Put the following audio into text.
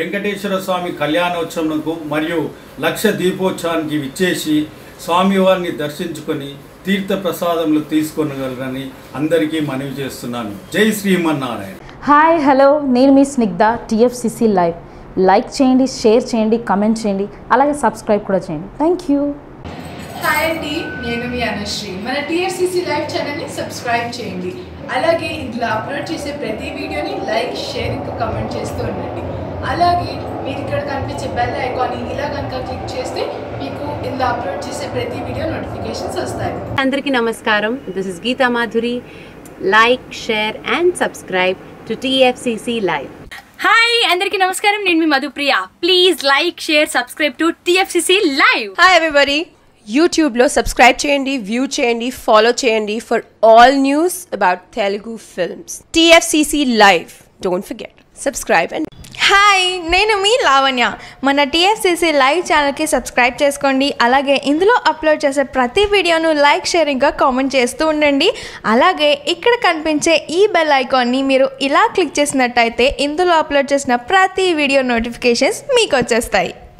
వెంకటేశ్వర స్వామి కళ్యాణోత్సవంకు మరియు లక్ష దీపోత్సవానికి విచ్చేసి స్వామివారిని దర్శించుకొని తీర్థ ప్రసాదములు తీసుకొనగలరని అందరికీ మనవి చేస్తున్నాను జై శ్రీమన్నారాయణ హాయ్ హలో నేను మీ స్నిగ్ధ టిఎఫ్సిసి లైవ్ లైక్ చేయండి షేర్ చేయండి కమెంట్ చేయండి అలాగే సబ్స్క్రైబ్ కూడా చేయండి థ్యాంక్ యూ హాయ్ అండి నేను మీ అనుశ్రీ మన టీఆర్సీసీ లైవ్ ఛానల్ని సబ్స్క్రైబ్ చేయండి అలాగే ఇందులో అప్లోడ్ చేసే ప్రతి వీడియోని లైక్ షేర్ ఇంకా కమెంట్ చేస్తూ ఉండండి అలాగే మీరు ఇక్కడ కనిపించే బెల్ ఐకాన్ని ఇలా కనుక క్లిక్ చేస్తే మీకు ఇందులో అప్లోడ్ చేసే ప్రతి వీడియో నోటిఫికేషన్స్ వస్తాయి అందరికీ నమస్కారం this is Geetha Madhuri like share and subscribe to TFCC live hi అందరికీ నమస్కారం నేను మీ Madhupriya please like share subscribe to TFCC live hi everybody యూట్యూబ్లో సబ్స్క్రైబ్ చేయండి వ్యూ చేయండి ఫాలో చేయండి for all news about Telugu films TFCC live don't forget subscribe and hi నేను మీ లావణ్య మన టీఎస్సీసీ లైవ్ ఛానల్కి సబ్స్క్రైబ్ చేసుకోండి అలాగే ఇందులో అప్లోడ్ చేసే ప్రతి వీడియోను లైక్ షేరింగ్గా కామెంట్ చేస్తూ ఉండండి అలాగే ఇక్కడ కనిపించే ఈ బెల్ ఐకాన్ని మీరు ఇలా క్లిక్ చేసినట్టయితే ఇందులో అప్లోడ్ చేసిన ప్రతి వీడియో నోటిఫికేషన్స్ మీకు వచ్చేస్తాయి